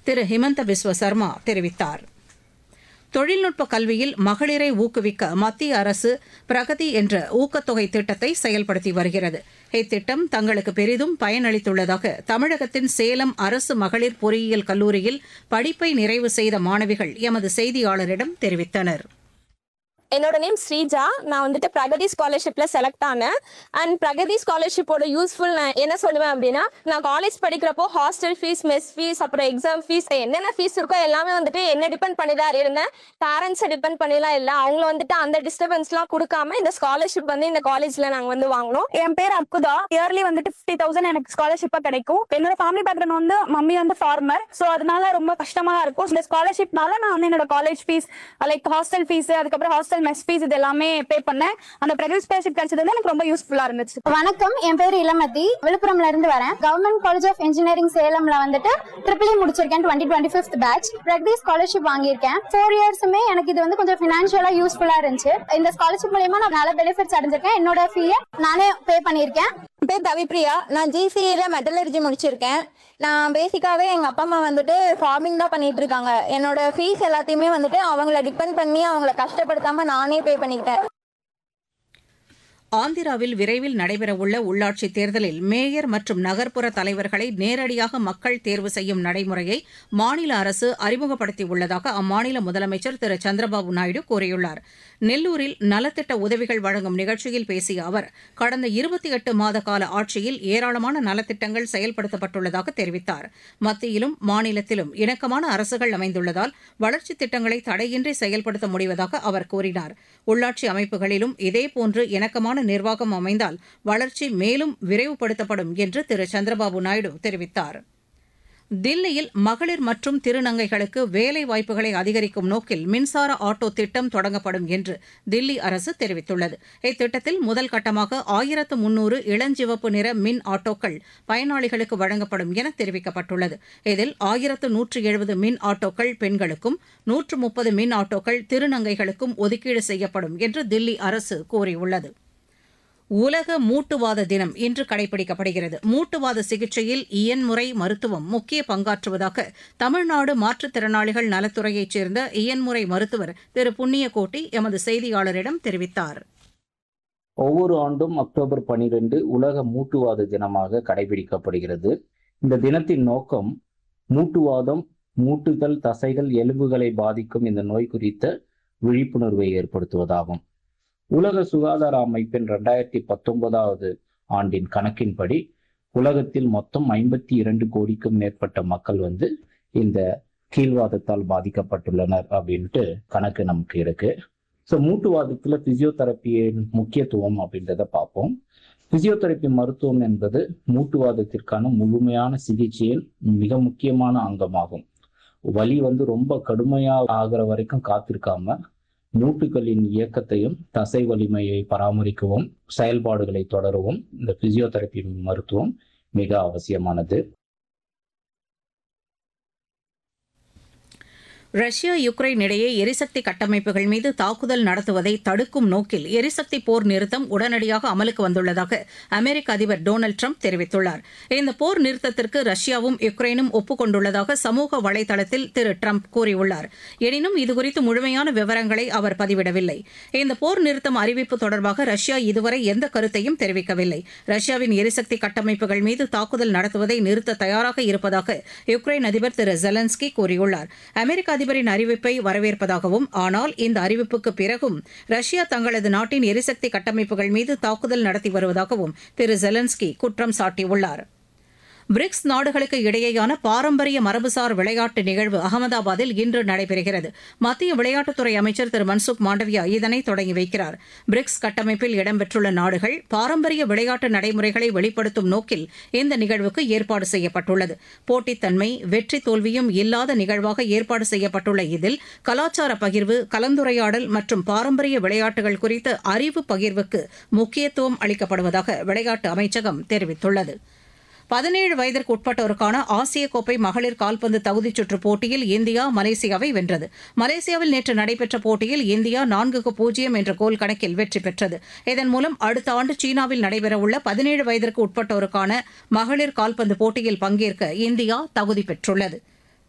திரு ஹிமந்த பிஸ்வ சர்மா தெரிவித்தார் தொழில்நுட்ப கல்வியில் மகளிரை ஊக்குவிக்க மத்திய அரசு பிரகதி என்ற ஊக்கத்தொகை திட்டத்தை செயல்படுத்தி வருகிறது இத்திட்டம் தங்களுக்கு பெரிதும் பயனளித்துள்ளதாக தமிழகத்தின் சேலம் அரசு மகளிர் பொறியியல் கல்லூரியில் படிப்பை நிறைவு செய்த மாணவிகள் எமது செய்தியாளரிடம் தெரிவித்தனர் என்னோட நேம் ஸ்ரீஜா நான் வந்துட்டு பிரகதி ஸ்காலர்ஷிப்ல செலக்ட் ஆனேன் அண்ட் பிரகதி ஸ்காலர்ஷிப்போட யூஸ்ஃபுல் நான் என்ன சொல்லுவேன் அப்படின்னா நான் காலேஜ் படிக்கிறப்போ ஹாஸ்டல் ஃபீஸ் மெஸ் ஃபீஸ் அப்புறம் எக்ஸாம் ஃபீஸ் என்னென்ன ஃபீஸ் இருக்கோ எல்லாமே வந்துட்டு என்ன டிபெண்ட் பண்ணி தான் இருந்தேன் பேரண்ட்ஸை டிபெண்ட் பண்ணிலாம் இல்லை அவங்கள வந்துட்டு அந்த டிஸ்டர்பன்ஸ்லாம் கொடுக்காம இந்த ஸ்காலர்ஷிப் வந்து இந்த காலேஜ்ல நாங்கள் வந்து வாங்கினோம் என் பேர் அக்குதா இயர்லி வந்துட்டு ஃபிஃப்டி தௌசண்ட் எனக்கு ஸ்காலர்ஷிப்பா கிடைக்கும் என்னோட ஃபேமிலி பேக்ரவுண்ட் வந்து மம்மி வந்து ஃபார்மர் ஸோ அதனால ரொம்ப கஷ்டமா தான் இருக்கும் இந்த ஸ்காலர்ஷிப்னால நான் வந்து என்னோட college fee like hostel fee அதுக்கப்புறம் ஹாஸ்டல் மெஸ் ஃபீஸ் இது எல்லாமே பே பண்ணேன் அந்த பிரைவேட் ஸ்காலர்ஷிப் கிடைச்சது வந்து எனக்கு ரொம்ப யூஸ்ஃபுல்லா இருந்துச்சு வணக்கம் என் பேர் இளமதி விழுப்புரம்ல இருந்து வரேன் கவர்மெண்ட் காலேஜ் ஆஃப் இன்ஜினியரிங் சேலம்ல வந்துட்டு ட்ரிபிள் முடிச்சிருக்கேன் twenty twenty fifth batch Pragathi scholarship வாங்கியிருக்கேன் ஃபோர் இயர்ஸுமே எனக்கு இது வந்து கொஞ்சம் பினான்சியலா யூஸ்ஃபுல்லா இருந்துச்சு இந்த ஸ்காலர்ஷிப் மூலியமா நான் நல்ல பெனிஃபிட்ஸ் அடைஞ்சிருக்கேன் என்னோட ஃபீயை நானே பே பண்ணியிருக்கேன் என் பேர் தவிப்ரியா நான் ஜிசிஏல மெட்டலர்ஜி முடிச்சிருக்கேன் நான் பேசிக்காவே எங்க அப்பா அம்மா வந்துட்டு ஃபார்மிங் தான் பண்ணிட்டு இருக்காங்க என்னோட ஃபீஸ் எல்லாத்தையுமே வந்துட்டு அவங்கள டிபெண்ட் பண்ணி அவங்கள கஷ்டப்படுத்தாம நானே பே பண்ணிக்கிட்டேன் ஆந்திராவில் விரைவில் நடைபெறவுள்ள உள்ளாட்சித் தேர்தலில் மேயர் மற்றும் நகர்ப்புற தலைவர்களை நேரடியாக மக்கள் தேர்வு செய்யும் நடைமுறையை மாநில அரசு அறிமுகப்படுத்தியுள்ளதாக அம்மாநில முதலமைச்சர் திரு சந்திரபாபு நாயுடு கூறியுள்ளார் நெல்லூரில் நலத்திட்ட உதவிகள் வழங்கும் நிகழ்ச்சியில் பேசிய அவர் கடந்த இருபத்தி எட்டு மாத கால ஆட்சியில் ஏராளமான நலத்திட்டங்கள் செயல்படுத்தப்பட்டுள்ளதாக தெரிவித்தார் மத்தியிலும் மாநிலத்திலும் இணக்கமான அரசுகள் அமைந்துள்ளதால் வளர்ச்சித் திட்டங்களை தடையின்றி செயல்படுத்த முடிவதாக அவர் கூறினார் உள்ளாட்சி அமைப்புகளிலும் இதேபோன்று இணக்கமான நிர்வாகம் அமைந்தால் வளர்ச்சி மேலும் விரைவுபடுத்தப்படும் என்று திரு சந்திரபாபு நாயுடு தெரிவித்தார் தில்லியில் மகளிர் மற்றும் திருநங்கைகளுக்கு வேலை வாய்ப்புகளை அதிகரிக்கும் நோக்கில் மின்சார ஆட்டோ திட்டம் தொடங்கப்படும் என்று தில்லி அரசு தெரிவித்துள்ளது இத்திட்டத்தில் முதல் கட்டமாக ஆயிரத்து முன்னூறு இளஞ்சிவப்பு நிற மின் ஆட்டோக்கள் பயனாளிகளுக்கு வழங்கப்படும் என தெரிவிக்கப்பட்டுள்ளது இதில் ஆயிரத்து நூற்று எழுபது மின் ஆட்டோக்கள் பெண்களுக்கும் நூற்று முப்பது மின் ஆட்டோக்கள் திருநங்கைகளுக்கும் ஒதுக்கீடு செய்யப்படும் என்று தில்லி அரசு கூறியுள்ளது உலக மூட்டுவாத தினம் இன்று கடைபிடிக்கப்படுகிறது மூட்டுவாத சிகிச்சையில் இயன்முறை மருத்துவம் முக்கிய பங்காற்றுவதாக தமிழ்நாடு மாற்றுத்திறனாளிகள் நலத்துறையைச் சேர்ந்த இயன்முறை மருத்துவர் திரு புண்ணியகோட்டி எமது செய்தியாளரிடம் தெரிவித்தார் ஒவ்வொரு ஆண்டும் அக்டோபர் பனிரெண்டு உலக மூட்டுவாத தினமாக கடைபிடிக்கப்படுகிறது இந்த தினத்தின் நோக்கம் மூட்டுவாதம் மூட்டுகள் தசைகள் எலும்புகளை பாதிக்கும் இந்த நோய் குறித்த விழிப்புணர்வை ஏற்படுத்துவதாகும் உலக சுகாதார அமைப்பின் ரெண்டாயிரத்தி பத்தொன்பதாவது ஆண்டின் கணக்கின்படி உலகத்தில் மொத்தம் ஐம்பத்தி இரண்டு கோடிக்கும் மேற்பட்ட மக்கள் வந்து இந்த கீழ்வாதத்தால் பாதிக்கப்பட்டுள்ளனர் அப்படின்ட்டு கணக்கு நமக்கு இருக்கு ஸோ மூட்டுவாதத்துல பிசியோதெரப்பியின் முக்கியத்துவம் அப்படின்றத பார்ப்போம் பிசியோதெரப்பி மருத்துவம் என்பது மூட்டுவாதத்திற்கான முழுமையான சிகிச்சையில் மிக முக்கியமான அங்கமாகும் வலி வந்து ரொம்ப கடுமையா ஆகிற வரைக்கும் காத்திருக்காம மூட்டுகளின் இயக்கத்தையும் தசை வலிமையை பராமரிக்கவும் செயல்பாடுகளை தொடரவும் இந்த பிசியோதெரப்பி மருத்துவம் மிக அவசியமானது ரஷ்யா யுக்ரைன் இடையே எரிசக்தி கட்டமைப்புகள் மீது தாக்குதல் நடத்துவதை தடுக்கும் நோக்கில் எரிசக்தி போர் நிறுத்தம் உடனடியாக அமலுக்கு வந்துள்ளதாக அமெரிக்க அதிபர் டொனால்டு ட்ரம்ப் தெரிவித்துள்ளார் இந்த போர் நிறுத்தத்திற்கு ரஷ்யாவும் யுக்ரைனும் ஒப்புக்கொண்டுள்ளதாக சமூக வலைதளத்தில் திரு ட்ரம்ப் கூறியுள்ளார் எனினும் இதுகுறித்து முழுமையான விவரங்களை அவர் பதிவிடவில்லை இந்த போர் நிறுத்தம் அறிவிப்பு தொடர்பாக ரஷ்யா இதுவரை எந்த கருத்தையும் தெரிவிக்கவில்லை ரஷ்யாவின் எரிசக்தி கட்டமைப்புகள் மீது தாக்குதல் நடத்துவதை நிறுத்த தயாராக இருப்பதாக யுக்ரைன் அதிபர் திரு ஜெலன்ஸ்கி கூறியுள்ளார் அமெரிக்க அதிபரின் அறிவிப்பை வரவேற்பதாகவும் ஆனால் இந்த அறிவிப்புக்கு பிறகும் ரஷ்யா தங்களது நாட்டின் எரிசக்தி கட்டமைப்புகள் மீது தாக்குதல் நடத்தி வருவதாகவும் திரு ஜெலன்ஸ்கி குற்றம் சாட்டியுள்ளார் பிரிக்ஸ் நாடுகளுக்கு இடையேயான பாரம்பரிய மரபுசார் விளையாட்டு நிகழ்வு அகமதாபாத்தில் இன்று நடைபெறுகிறது மத்திய விளையாட்டுத்துறை அமைச்சர் திரு மன்சுக் மாண்டவியா இதனை தொடங்கி வைக்கிறார் பிரிக்ஸ் கட்டமைப்பில் இடம்பெற்றுள்ள நாடுகள் பாரம்பரிய விளையாட்டு நடைமுறைகளை வெளிப்படுத்தும் நோக்கில் இந்த நிகழ்வுக்கு ஏற்பாடு செய்யப்பட்டுள்ளது போட்டித்தன்மை வெற்றி தோல்வியும் இல்லாத நிகழ்வாக ஏற்பாடு செய்யப்பட்டுள்ள இதில் கலாச்சார பகிர்வு கலந்துரையாடல் மற்றும் பாரம்பரிய விளையாட்டுகள் குறித்த அறிவு பகிர்வுக்கு முக்கியத்துவம் அளிக்கப்படுவதாக விளையாட்டு அமைச்சகம் தெரிவித்துள்ளது பதினேழு வயதிற்கு உட்பட்டோருக்கான ஆசிய கோப்பை மகளிர் கால்பந்து தகுதிச் சுற்று போட்டியில் இந்தியா மலேசியாவை வென்றது மலேசியாவில் நேற்று நடைபெற்ற போட்டியில் இந்தியா நான்குக்கு பூஜ்ஜியம் என்ற கோல் கணக்கில் வெற்றி பெற்றது இதன் மூலம் அடுத்த ஆண்டு சீனாவில் நடைபெறவுள்ள பதினேழு வயதிற்கு உட்பட்டோருக்கான மகளிர் கால்பந்து போட்டியில் பங்கேற்க இந்தியா தகுதி பெற்றுள்ளது